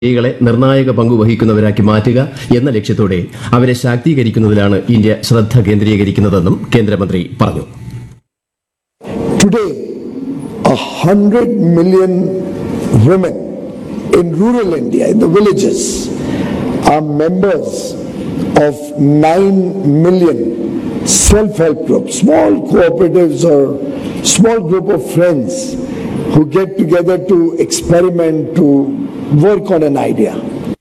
സ്ത്രീകളെ നിർണായക പങ്ക് വഹിക്കുന്നവരാക്കി മാറ്റുക എന്ന ലക്ഷ്യത്തോടെ അവരെ ശാക്തീകരിക്കുന്നതിലാണ് ഇന്ത്യ ശ്രദ്ധ കേന്ദ്രീകരിക്കുന്നതെന്നും കേന്ദ്രമന്ത്രി പറഞ്ഞു Today, a hundred million women in rural India, in the villages, are members of nine million self-help groups, small cooperatives or small group of friends who get together to experiment, to work on an idea.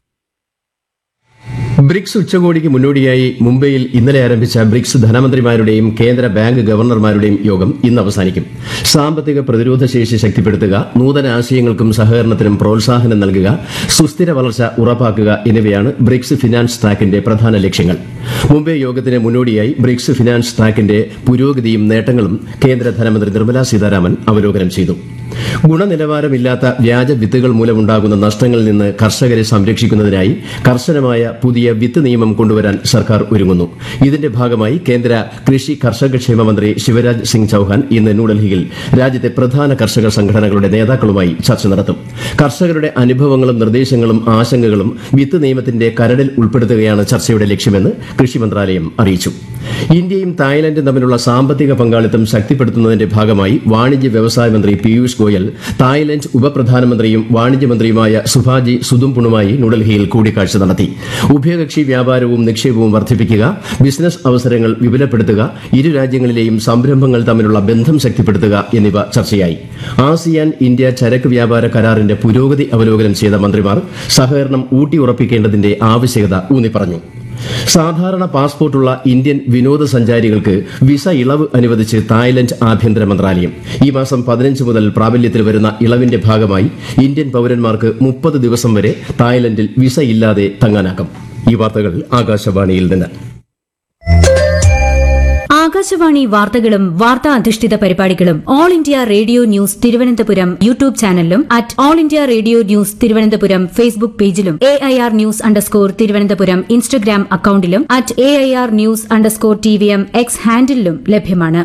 BRICS ഉച്ചകോടിക്ക് മുന്നോടിയായി മുംബൈയിൽ ഇന്നലെ ആരംഭിച്ച BRICS ധനമന്ത്രിമാരുടെയും കേന്ദ്ര bank ഗവർണർമാരുടെയും യോഗം ഇന്ന് അവസാനിക്കും സാമ്പത്തിക പ്രതിരോധ ശേഷി ശക്തിപ്പെടുത്തുക നൂതന ആശയങ്ങൾക്കും സഹകരണത്തിനും പ്രോത്സാഹനം നൽകുക സുസ്ഥിര വളർച്ച ഉറപ്പാക്കുക എന്നിവയാണ് ബ്രിക്സ് ഫിനാൻസ് ട്രാക്കിന്റെ പ്രധാന ലക്ഷ്യങ്ങൾ മുംബൈ യോഗത്തിന് മുന്നോടിയായി ബ്രിക്സ് ഫിനാൻസ് ട്രാക്കിന്റെ പുരോഗതിയും നേട്ടങ്ങളും കേന്ദ്ര ധനമന്ത്രി നിർമ്മലാ സീതാരാമൻ അവലോകനം ചെയ്തു ഗുണനിലവാരമില്ലാത്ത വ്യാജ വിത്തുകൾ മൂലമുണ്ടാകുന്ന നഷ്ടങ്ങളിൽ നിന്ന് കർഷകരെ സംരക്ഷിക്കുന്നതിനായി കർശനമായ പുതിയ വിത്ത് നിയമം കൊണ്ടുവരാൻ സർക്കാർ ഒരുങ്ങുന്നു ഇതിന്റെ ഭാഗമായി കേന്ദ്ര കൃഷി കർഷകക്ഷേമ മന്ത്രി ശിവരാജ് സിംഗ് ചൌഹാൻ ഇന്ന് ന്യൂഡൽഹിയിൽ രാജ്യത്തെ പ്രധാന കർഷക സംഘടനകളുടെ നേതാക്കളുമായി ചർച്ച നടത്തും കർഷകരുടെ അനുഭവങ്ങളും നിർദ്ദേശങ്ങളും ആശങ്കകളും വിത്ത് നിയമത്തിന്റെ കരടിൽ ഉൾപ്പെടുത്തുകയാണ് ചർച്ചയുടെ ലക്ഷ്യമെന്ന് കൃഷി മന്ത്രാലയം അറിയിച്ചു ഇന്ത്യയും തായ്ലൻഡും തമ്മിലുള്ള സാമ്പത്തിക പങ്കാളിത്തം ശക്തിപ്പെടുത്തുന്നതിന്റെ ഭാഗമായി വാണിജ്യ വ്യവസായ മന്ത്രി പീയൂഷ് ഗോയൽ തായ്ലൻഡ് ഉപപ്രധാനമന്ത്രിയും വാണിജ്യമന്ത്രിയുമായ സുഭാജി സുദുംപുണുമായി ന്യൂഡൽഹിയിൽ കൂടിക്കാഴ്ച നടത്തി ഉഭയകക്ഷി വ്യാപാരവും നിക്ഷേപവും വർദ്ധിപ്പിക്കുക ബിസിനസ് അവസരങ്ങൾ വിപുലപ്പെടുത്തുക ഇരു രാജ്യങ്ങളിലെയും സംരംഭങ്ങൾ തമ്മിലുള്ള ബന്ധം ശക്തിപ്പെടുത്തുക എന്നിവ ചർച്ചയായി ആസിയാൻ ഇന്ത്യ ചരക്ക് വ്യാപാര കരാറിന്റെ പുരോഗതി അവലോകനം ചെയ്ത മന്ത്രിമാർ സഹകരണം ഊട്ടിയുറപ്പിക്കേണ്ടതിന്റെ ആവശ്യകത ഊന്നിപ്പറഞ്ഞു സാധാരണ പാസ്പോർട്ടുള്ള ഇന്ത്യൻ വിനോദസഞ്ചാരികൾക്ക് വിസ ഇളവ് അനുവദിച്ച് തായ്ലൻഡ് ആഭ്യന്തര മന്ത്രാലയം ഈ മാസം പതിനഞ്ച് മുതൽ പ്രാബല്യത്തിൽ വരുന്ന ഇളവിന്റെ ഭാഗമായി ഇന്ത്യൻ പൌരന്മാർക്ക് മുപ്പത് ദിവസം വരെ തായ്ലൻഡിൽ വിസ ഇല്ലാതെ തങ്ങാനാകും ഈ വാർത്തകൾ ആകാശവാണിയിൽ നിന്ന് ആകാശവാണി വാർത്തകളും വാർത്താ അധിഷ്ഠിത പരിപാടികളും All India Radio news Thiruvananthapuram YouTube ചാനലിലും at All India Radio news Thiruvananthapuram Facebook പേജിലും A I R news underscore Thiruvananthapuram Instagram അക്കൌണ്ടിലും at A I R news underscore T V M X ഹാൻഡിലും ലഭ്യമാണ്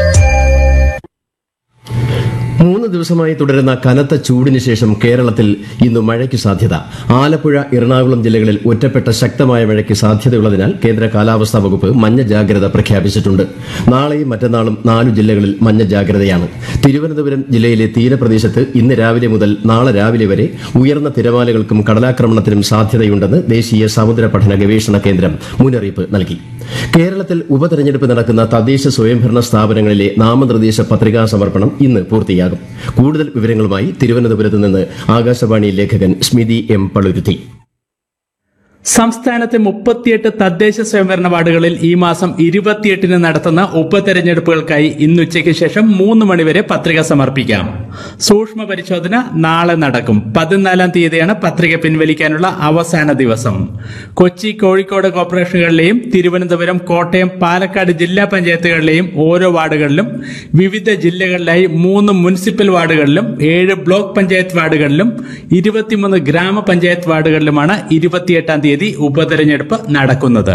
മൂന്ന് ദിവസമായി തുടരുന്ന കനത്ത ചൂടിന് ശേഷം കേരളത്തിൽ ഇന്ന് മഴയ്ക്ക് സാധ്യത ആലപ്പുഴ എറണാകുളം ജില്ലകളിൽ ഒറ്റപ്പെട്ട ശക്തമായ മഴയ്ക്ക് സാധ്യതയുള്ളതിനാൽ കേന്ദ്ര കാലാവസ്ഥാ വകുപ്പ് മഞ്ഞ ജാഗ്രത പ്രഖ്യാപിച്ചിട്ടുണ്ട് നാളെയും മറ്റന്നാളും നാലു ജില്ലകളിൽ മഞ്ഞ ജാഗ്രതയാണ് തിരുവനന്തപുരം ജില്ലയിലെ തീരപ്രദേശത്ത് ഇന്ന് രാവിലെ മുതൽ നാളെ രാവിലെ വരെ ഉയർന്ന തിരമാലകൾക്കും കടലാക്രമണത്തിനും സാധ്യതയുണ്ടെന്ന് ദേശീയ സമുദ്ര പഠന ഗവേഷണ കേന്ദ്രം മുന്നറിയിപ്പ് നൽകി കേരളത്തിൽ ഉപതെരഞ്ഞെടുപ്പ് നടക്കുന്ന തദ്ദേശ സ്വയംഭരണ സ്ഥാപനങ്ങളിലെ നാമനിർദ്ദേശ പത്രികാ സമർപ്പണം ഇന്ന് പൂർത്തിയാകും കൂടുതൽ വിവരങ്ങളുമായി തിരുവനന്തപുരത്ത് നിന്ന് ആകാശവാണി ലേഖകൻ സ്മിതി എം പളുരുത്തി സംസ്ഥാനത്തെ മുപ്പത്തിയെട്ട് തദ്ദേശ സ്വയംഭരണ വാർഡുകളിൽ ഈ മാസം ഇരുപത്തിയെട്ടിന് നടത്തുന്ന ഉപതെരഞ്ഞെടുപ്പുകൾക്കായി ഇന്ന് ഉച്ചയ്ക്ക് ശേഷം മൂന്ന് മണിവരെ പത്രിക സമർപ്പിക്കാം സൂക്ഷ്മ പരിശോധന നാളെ നടക്കും പതിനാലാം തീയതിയാണ് പത്രിക പിൻവലിക്കാനുള്ള അവസാന ദിവസം കൊച്ചി കോഴിക്കോട് കോർപ്പറേഷനുകളിലെയും തിരുവനന്തപുരം കോട്ടയം പാലക്കാട് ജില്ലാ പഞ്ചായത്തുകളിലെയും ഓരോ വാർഡുകളിലും വിവിധ ജില്ലകളിലായി മൂന്ന് മുനിസിപ്പൽ വാർഡുകളിലും ഏഴ് ബ്ലോക്ക് പഞ്ചായത്ത് വാർഡുകളിലും ഇരുപത്തിമൂന്ന് ഗ്രാമപഞ്ചായത്ത് വാർഡുകളിലുമാണ് ഇരുപത്തിയെട്ടാം തീയതി ഉപതെരഞ്ഞെടുപ്പ് നടക്കുന്നത്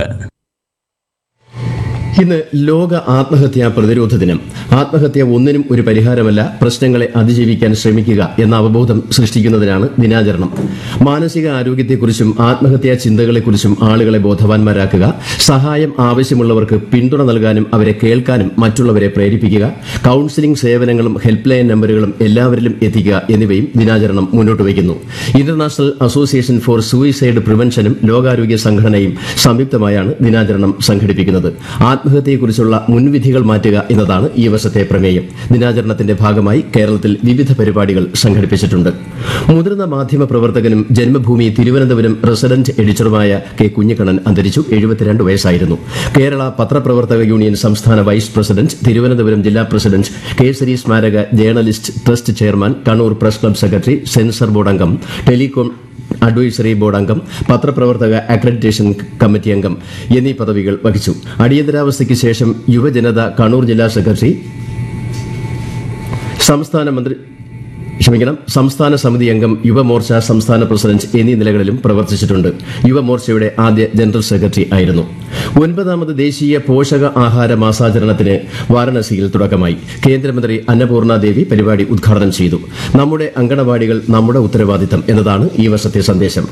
ഇന്ന് ലോക ആത്മഹത്യാ പ്രതിരോധ ദിനം ആത്മഹത്യ ഒന്നിനും ഒരു പരിഹാരമല്ല പ്രശ്നങ്ങളെ അതിജീവിക്കാൻ ശ്രമിക്കുക എന്ന അവബോധം സൃഷ്ടിക്കുന്നതിനാണ് ദിനാചരണം മാനസിക ആരോഗ്യത്തെക്കുറിച്ചും ആത്മഹത്യാ ചിന്തകളെക്കുറിച്ചും ആളുകളെ ബോധവാന്മാരാക്കുക സഹായം ആവശ്യമുള്ളവർക്ക് പിന്തുണ നൽകാനും അവരെ കേൾക്കാനും മറ്റുള്ളവരെ പ്രേരിപ്പിക്കുക കൌൺസിലിംഗ് സേവനങ്ങളും ഹെൽപ്പ് ലൈൻ നമ്പറുകളും എല്ലാവരിലും എത്തിക്കുക എന്നിവയും ദിനാചരണം മുന്നോട്ട് വയ്ക്കുന്നു ഇന്റർനാഷണൽ അസോസിയേഷൻ ഫോർ സൂയിസൈഡ് പ്രിവെൻഷനും ലോകാരോഗ്യ സംഘടനയും സംയുക്തമായാണ് ദിനാചരണം സംഘടിപ്പിക്കുന്നത് ആത്മഹത്യയെക്കുറിച്ചുള്ള മുൻവിധികൾ മാറ്റുക എന്നതാണ് ഈ വർഷത്തെ പ്രമേയം ദിനാചരണത്തിന്റെ ഭാഗമായി കേരളത്തിൽ വിവിധ പരിപാടികൾ സംഘടിപ്പിച്ചിട്ടുണ്ട് മുതിർന്ന മാധ്യമ പ്രവർത്തകനും ജന്മഭൂമി തിരുവനന്തപുരം റെസിഡന്റ് എഡിറ്ററുമായ കെ കുഞ്ഞിക്കണ്ണൻ അന്തരിച്ചു എഴുപത്തിരണ്ട് വയസ്സായിരുന്നു കേരള പത്രപ്രവർത്തക യൂണിയൻ സംസ്ഥാന വൈസ് പ്രസിഡന്റ് തിരുവനന്തപുരം ജില്ലാ പ്രസിഡന്റ് കേസരി സ്മാരക journalist trust chairman Kannur press club secretary censor board അംഗം ടെലികോം അഡ്വൈസറി ബോർഡ് അംഗം പത്രപ്രവർത്തക അക്രഡിറ്റേഷൻ കമ്മിറ്റി അംഗം എന്നീ പദവികൾ വഹിച്ചു അടിയന്തരാവസ്ഥയ്ക്ക് ശേഷം യുവജനത കണ്ണൂർ ജില്ലാ സെക്രട്ടറി സംസ്ഥാന മന്ത്രി ക്ഷമിക്കണം സംസ്ഥാന സമിതി അംഗം യുവമോർച്ച സംസ്ഥാന പ്രസിഡന്റ് എന്നീ നിലകളിലും പ്രവർത്തിച്ചിട്ടുണ്ട് യുവമോർച്ചയുടെ ആദ്യ ജനറൽ സെക്രട്ടറി ആയിരുന്നു ഒൻപതാമത് ദേശീയ പോഷക ആഹാര മാസാചരണത്തിന് വാരണസിയിൽ തുടക്കമായി കേന്ദ്രമന്ത്രി അന്നപൂർണ ദേവി പരിപാടി ഉദ്ഘാടനം ചെയ്തു നമ്മുടെ അങ്കണവാടികൾ നമ്മുടെ ഉത്തരവാദിത്തം എന്നതാണ് ഈ വർഷത്തെ സന്ദേശം